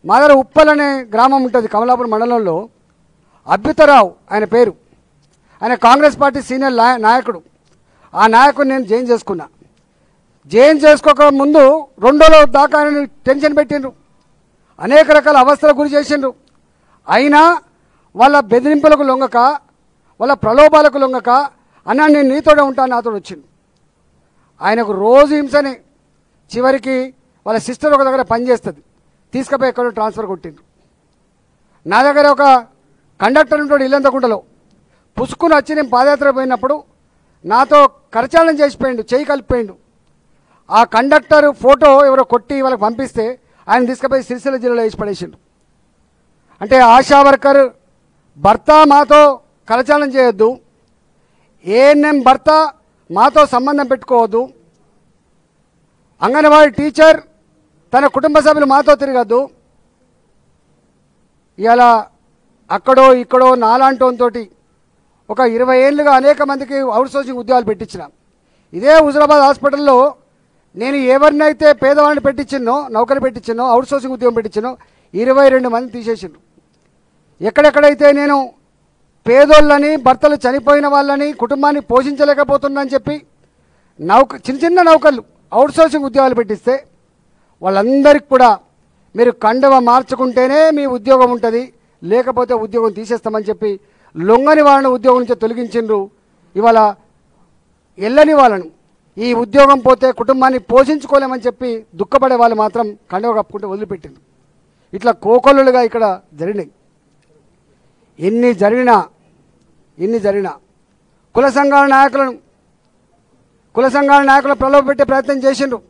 మా దగ్గర ఉప్పల్ అనే గ్రామం ఉంటుంది కమలాపురం మండలంలో అద్భుతరావు ఆయన పేరు ఆయన కాంగ్రెస్ పార్టీ సీనియర్ నాయ- నాయకుడు ఆ నాయకుడిని నేను జైన్ చేసుకున్నా జైన్ చేసుకోక ముందు రెండోలో దాకా ఆయన టెన్షన్ పెట్టిండ్రు అనేక రకాల అవస్థలకు గురి చేసిండ్రు అయినా వాళ్ళ బెదిరింపులకు లొంగక వాళ్ళ ప్రలోభాలకు లొంగక అన్న నేను నీతోనే ఉంటాను నాతో వచ్చిండు ఆయనకు రోజు హింసనే చివరికి వాళ్ళ సిస్టర్ ఒక దగ్గర పనిచేస్తుంది తీసుకుపోయి ఎక్కడో ట్రాన్స్ఫర్ కొట్టిండ్రు నా దగ్గర ఒక కండక్టర్ ఉంటాడు ఇల్లంతకుంటలో పుసుకుని వచ్చి నేను పాదయాత్ర పోయినప్పుడు నాతో కరచాలనం చేసిపోయిండు చేయి కలిపిపోయిండు ఆ కండక్టర్ ఫోటో ఎవరో కొట్టి వాళ్ళకి పంపిస్తే ఆయన తీసుకుపోయి సిరిసిల్ల జిల్లాలో వేసి పడేసిండు అంటే ఆశా వర్కర్ భర్త మాతో కరచాలనం చేయొద్దు ఏఎన్ఎం భర్త మాతో సంబంధం పెట్టుకోవద్దు అంగన్వాడీ టీచర్ తన కుటుంబ సభ్యులు మాతో తిరగద్దు ఇలా అక్కడో ఇక్కడో నాలాంటోంతోటి ఒక ఇరవై ఏళ్ళుగా అనేక మందికి అవుట్ సోర్సింగ్ ఉద్యోగాలు పెట్టించిన ఇదే హుజరాబాద్ హాస్పిటల్లో నేను ఎవరినైతే పేదవాడిని పెట్టించినో నౌకరి పెట్టించినో అవుట్ సోర్సింగ్ ఉద్యోగం పెట్టించినో ఇరవై రెండు మంది తీసేసిండ్రు ఎక్కడెక్కడైతే నేను పేదోళ్ళని భర్తలు చనిపోయిన వాళ్ళని కుటుంబాన్ని పోషించలేకపోతున్నానని చెప్పి నౌక చిన్న చిన్న నౌకర్లు అవుట్ సోర్సింగ్ ఉద్యోగాలు పెట్టిస్తే వాళ్ళందరికీ కూడా మీరు కండవ మార్చుకుంటేనే మీ ఉద్యోగం ఉంటుంది లేకపోతే ఉద్యోగం తీసేస్తామని చెప్పి లొంగని వాళ్ళని ఉద్యోగం నుంచి తొలగించిండ్రు ఇవాళ ఎల్లని వాళ్ళను ఈ ఉద్యోగం పోతే కుటుంబాన్ని పోషించుకోలేమని చెప్పి దుఃఖపడే వాళ్ళు మాత్రం కండవ కప్పుకుంటే వదిలిపెట్టిండ్రు ఇట్లా కోకొల్లులుగా ఇక్కడ జరిగినాయి ఎన్ని జరిగినా ఎన్ని జరిగినా కుల సంఘాల నాయకులను కుల సంఘాల నాయకులు ప్రలోభ పెట్టే ప్రయత్నం చేసిండ్రు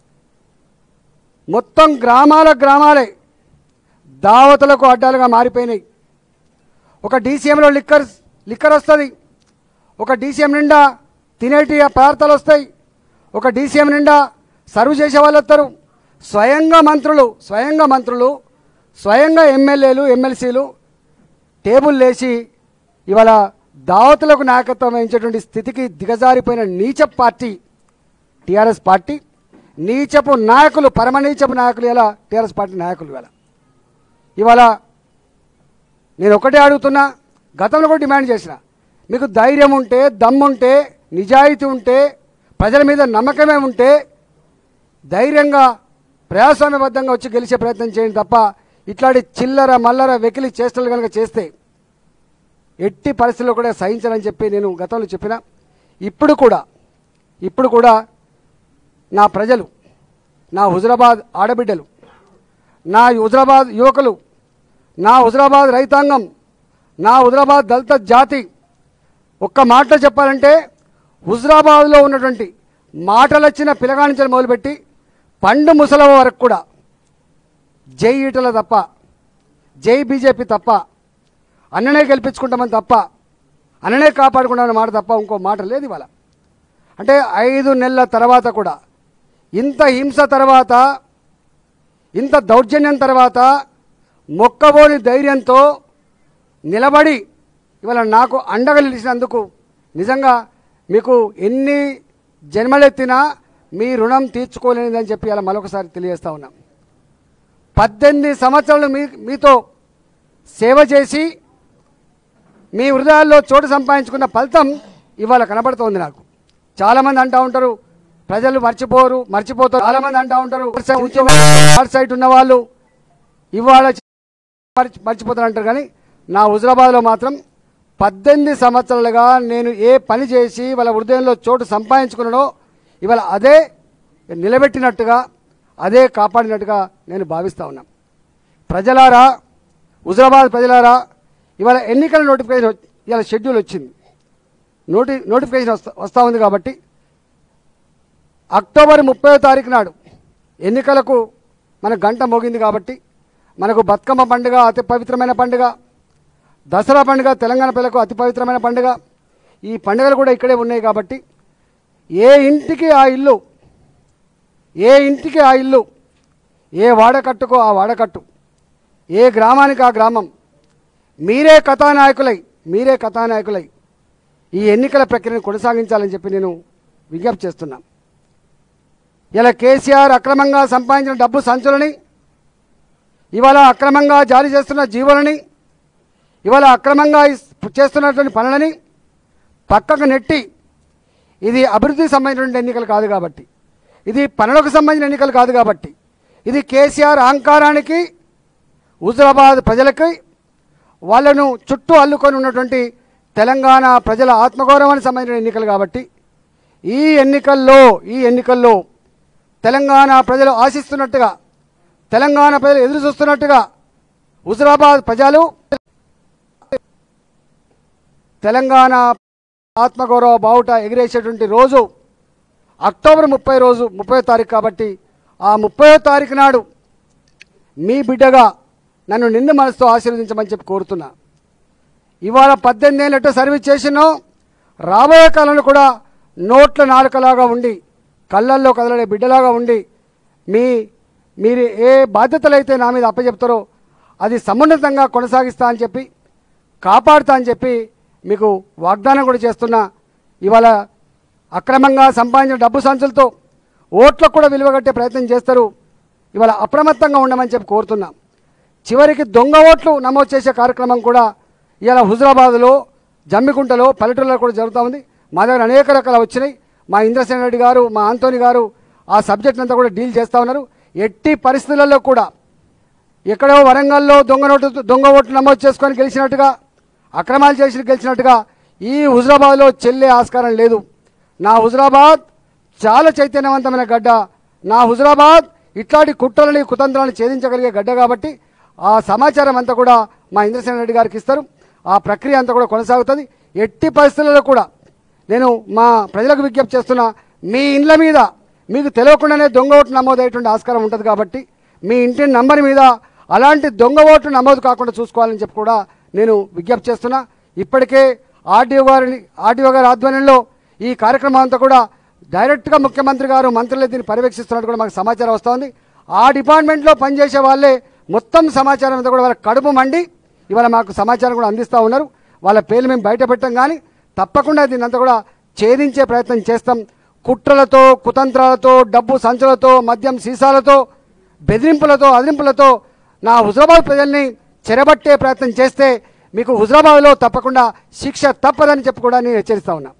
మొత్తం గ్రామాల గ్రామాలే దావతులకు అడ్డాలుగా మారిపోయినాయి ఒక డీసీఎంలో లిక్కర్ లిక్కర్ వస్తుంది ఒక డీసీఎం నిండా తినేటి పదార్థాలు వస్తాయి ఒక డీసీఎం నిండా సర్వ్ చేసే వాళ్ళు వస్తారు స్వయంగా మంత్రులు స్వయంగా మంత్రులు స్వయంగా ఎమ్మెల్యేలు ఎమ్మెల్సీలు టేబుల్ లేచి ఇవాళ దావతులకు నాయకత్వం వహించేటువంటి స్థితికి దిగజారిపోయిన నీచ పార్టీ టీఆర్ఎస్ పార్టీ నీచపు నాయకులు పరమ నీచపు నాయకులు ఇలా టీఆర్ఎస్ పార్టీ నాయకులు ఇవాళ ఇవాళ నేను ఒకటే అడుగుతున్నా గతంలో కూడా డిమాండ్ చేసిన మీకు ధైర్యం ఉంటే దమ్ముంటే నిజాయితీ ఉంటే ప్రజల మీద నమ్మకమే ఉంటే ధైర్యంగా ప్రజాస్వామ్యబద్ధంగా వచ్చి గెలిచే ప్రయత్నం చేయండి తప్ప ఇట్లాంటి చిల్లర మల్లర వెకిలి చేష్టలు కనుక చేస్తే ఎట్టి పరిస్థితుల్లో కూడా సహించాలని చెప్పి నేను గతంలో చెప్పిన ఇప్పుడు కూడా ఇప్పుడు కూడా నా ప్రజలు నా హుజరాబాద్ ఆడబిడ్డలు నా హుజరాబాద్ యువకులు నా హుజరాబాద్ రైతాంగం నా హుజరాబాద్ దళిత జాతి ఒక్క మాటలో చెప్పాలంటే హుజరాబాద్లో ఉన్నటువంటి మాటలు వచ్చిన పిలగానించలు మొదలుపెట్టి పండు ముసలవ వరకు కూడా జై ఈటల తప్ప జై బీజేపీ తప్ప అన్ననే గెలిపించుకుంటామని తప్ప అన్ననే కాపాడుకుంటామని మాట తప్ప ఇంకో మాట లేదు ఇవాళ అంటే ఐదు నెలల తర్వాత కూడా ఇంత హింస తర్వాత ఇంత దౌర్జన్యం తర్వాత మొక్కబోని ధైర్యంతో నిలబడి ఇవాళ నాకు అండగా నిలిచినందుకు నిజంగా మీకు ఎన్ని జన్మలెత్తినా మీ రుణం తీర్చుకోలేనిదని చెప్పి ఇలా మరొకసారి తెలియజేస్తా ఉన్నాం పద్దెనిమిది సంవత్సరాలు మీ మీతో సేవ చేసి మీ హృదయాల్లో చోటు సంపాదించుకున్న ఫలితం ఇవాళ కనబడుతోంది నాకు చాలామంది అంటూ ఉంటారు ప్రజలు మర్చిపోరు మర్చిపోతారు చాలామంది అంటూ ఉంటారు హార్ట్ సైట్ ఉన్న వాళ్ళు ఇవాళ మర్చి మర్చిపోతారు అంటారు కానీ నా హుజరాబాద్లో మాత్రం పద్దెనిమిది సంవత్సరాలుగా నేను ఏ పని చేసి వాళ్ళ హృదయంలో చోటు సంపాదించుకున్నానో ఇవాళ అదే నిలబెట్టినట్టుగా అదే కాపాడినట్టుగా నేను భావిస్తా ఉన్నా ప్రజలారా హుజరాబాద్ ప్రజలారా ఇవాళ ఎన్నికల నోటిఫికేషన్ వచ్చి- ఇవాళ షెడ్యూల్ వచ్చింది నోటి నోటిఫికేషన్ వస్తా వస్తూ ఉంది కాబట్టి అక్టోబర్ ముప్పై తారీఖు నాడు ఎన్నికలకు మన గంట మోగింది కాబట్టి మనకు బతుకమ్మ పండుగ అతి పవిత్రమైన పండుగ దసరా పండుగ తెలంగాణ పిల్లకు అతి పవిత్రమైన పండుగ ఈ పండుగలు కూడా ఇక్కడే ఉన్నాయి కాబట్టి ఏ ఇంటికి ఆ ఇల్లు ఏ ఇంటికి ఆ ఇల్లు ఏ వాడకట్టుకో ఆ వాడకట్టు ఏ గ్రామానికి ఆ గ్రామం మీరే కథానాయకులై మీరే కథానాయకులై ఈ ఎన్నికల ప్రక్రియను కొనసాగించాలని చెప్పి నేను విజ్ఞప్తి చేస్తున్నా ఇలా కేసీఆర్ అక్రమంగా సంపాదించిన డబ్బు సంచులని ఇవాళ అక్రమంగా జారీ చేస్తున్న జీవోలని ఇవాళ అక్రమంగా ఇస్- చేస్తున్నటువంటి పనులని పక్కకు నెట్టి ఇది అభివృద్ధికి సంబంధించిన ఎన్నికలు కాదు కాబట్టి ఇది పనులకు సంబంధించిన ఎన్నికలు కాదు కాబట్టి ఇది కేసీఆర్ అహంకారానికి హుజరాబాద్ ప్రజలకి వాళ్ళను చుట్టూ అల్లుకొని ఉన్నటువంటి తెలంగాణ ప్రజల ఆత్మగౌరవానికి సంబంధించిన ఎన్నికలు కాబట్టి ఈ ఎన్నికల్లో ఈ ఎన్నికల్లో తెలంగాణ ప్రజలు ఆశిస్తున్నట్టుగా తెలంగాణ ప్రజలు ఎదురు చూస్తున్నట్టుగా హుజరాబాద్ ప్రజలు తెలంగాణ ఆత్మగౌరవ బావుట ఎగిరేసేటువంటి రోజు అక్టోబర్ ముప్పై రోజు ముప్పై తారీఖు కాబట్టి ఆ ముప్పై తారీఖు నాడు మీ బిడ్డగా నన్ను నిండు మనసుతో ఆశీర్వదించమని చెప్పి కోరుతున్నా ఇవాళ పద్దెనిమిది ఏళ్ళ సర్వీస్ చేసినో రాబోయే కాలంలో కూడా నోట్ల నాలుకలాగా ఉండి కళ్ళల్లో కదలడే బిడ్డలాగా ఉండి మీ మీరు ఏ బాధ్యతలు అయితే నా మీద అప్పచెప్తారో అది సమున్నతంగా కొనసాగిస్తా అని చెప్పి కాపాడుతా అని చెప్పి మీకు వాగ్దానం కూడా చేస్తున్నా ఇవాళ అక్రమంగా సంపాదించిన డబ్బు సంచులతో ఓట్లకు కూడా విలువ కట్టే ప్రయత్నం చేస్తారు ఇవాళ అప్రమత్తంగా ఉండమని చెప్పి కోరుతున్నా చివరికి దొంగ ఓట్లు నమోదు చేసే కార్యక్రమం కూడా ఇవాళ హుజరాబాద్లో జమ్మికుంటలో పల్లెటూరులో కూడా జరుగుతూ ఉంది మా దగ్గర అనేక రకాల వచ్చినాయి మా ఇంద్రసేన రెడ్డి గారు మా ఆంతోని గారు ఆ సబ్జెక్ట్ అంతా కూడా డీల్ చేస్తూ ఉన్నారు ఎట్టి పరిస్థితులలో కూడా ఎక్కడో వరంగల్లో దొంగ నోటు దొంగ ఓట్లు నమోదు చేసుకొని గెలిచినట్టుగా అక్రమాలు చేసి గెలిచినట్టుగా ఈ హుజరాబాద్లో చెల్లే ఆస్కారం లేదు నా హుజరాబాద్ చాలా చైతన్యవంతమైన గడ్డ నా హుజరాబాద్ ఇట్లాంటి కుట్రలని కుతంత్రాలను ఛేదించగలిగే గడ్డ కాబట్టి ఆ సమాచారం అంతా కూడా మా ఇంద్రసేన రెడ్డి గారికి ఇస్తారు ఆ ప్రక్రియ అంతా కూడా కొనసాగుతుంది ఎట్టి పరిస్థితులలో కూడా నేను మా ప్రజలకు విజ్ఞప్తి చేస్తున్నా మీ ఇండ్ల మీద మీకు తెలియకుండానే దొంగ ఓట్లు నమోదయ్యేటువంటి ఆస్కారం ఉంటుంది కాబట్టి మీ ఇంటి నంబర్ మీద అలాంటి దొంగ ఓట్లు నమోదు కాకుండా చూసుకోవాలని చెప్పి కూడా నేను విజ్ఞప్తి చేస్తున్నా ఇప్పటికే ఆర్డీఓ గారిని ఆర్డీఓ గారి ఆధ్వర్యంలో ఈ కార్యక్రమం అంతా కూడా డైరెక్ట్గా ముఖ్యమంత్రి గారు మంత్రులే దీన్ని పర్యవేక్షిస్తున్నట్టు కూడా మాకు సమాచారం వస్తోంది ఆ డిపార్ట్మెంట్లో పనిచేసే వాళ్ళే మొత్తం సమాచారం అంతా కూడా వాళ్ళ కడుపు మండి ఇవాళ మాకు సమాచారం కూడా అందిస్తూ ఉన్నారు వాళ్ళ పేర్లు మేము బయట పెట్టాం కానీ తప్పకుండా దీన్ని అంతా కూడా ఛేదించే ప్రయత్నం చేస్తాం కుట్రలతో కుతంత్రాలతో డబ్బు సంచులతో మద్యం సీసాలతో బెదిరింపులతో అదిరింపులతో నా హుజరాబాద్ ప్రజల్ని చెరబట్టే ప్రయత్నం చేస్తే మీకు హుజరాబాద్లో తప్పకుండా శిక్ష తప్పదని చెప్పి కూడా నేను హెచ్చరిస్తా ఉన్నా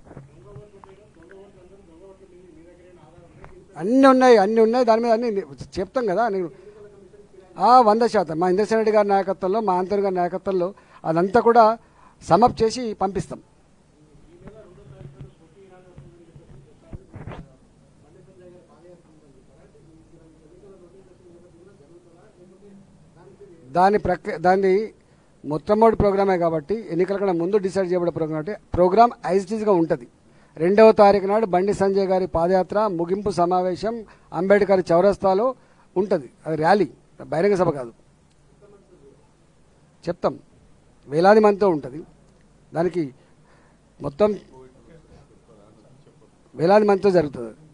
అన్నీ ఉన్నాయి అన్నీ ఉన్నాయి దాని మీద అన్ని చెప్తాం కదా నేను ఆ, వంద శాతం మా ఇంద్రసేన రెడ్డి గారి నాయకత్వంలో మా ఆంతర్ గారి నాయకత్వంలో అదంతా కూడా సమప్ చేసి పంపిస్తాం దాని ప్రక్రియ దాన్ని మొట్టమొదటి ప్రోగ్రామే కాబట్టి ఎన్నికల కన్నా ముందు డిసైడ్ చేయబడే ప్రోగ్రామ్ అంటే ప్రోగ్రామ్ ఐస్టీస్గా ఉంటుంది రెండవ తారీఖు నాడు బండి సంజయ్ గారి పాదయాత్ర ముగింపు సమావేశం అంబేద్కర్ చౌరస్తాలో ఉంటుంది అది ర్యాలీ బహిరంగ సభ కాదు చెప్తాం వేలాది మందితో ఉంటుంది దానికి మొత్తం వేలాది మందితో జరుగుతుంది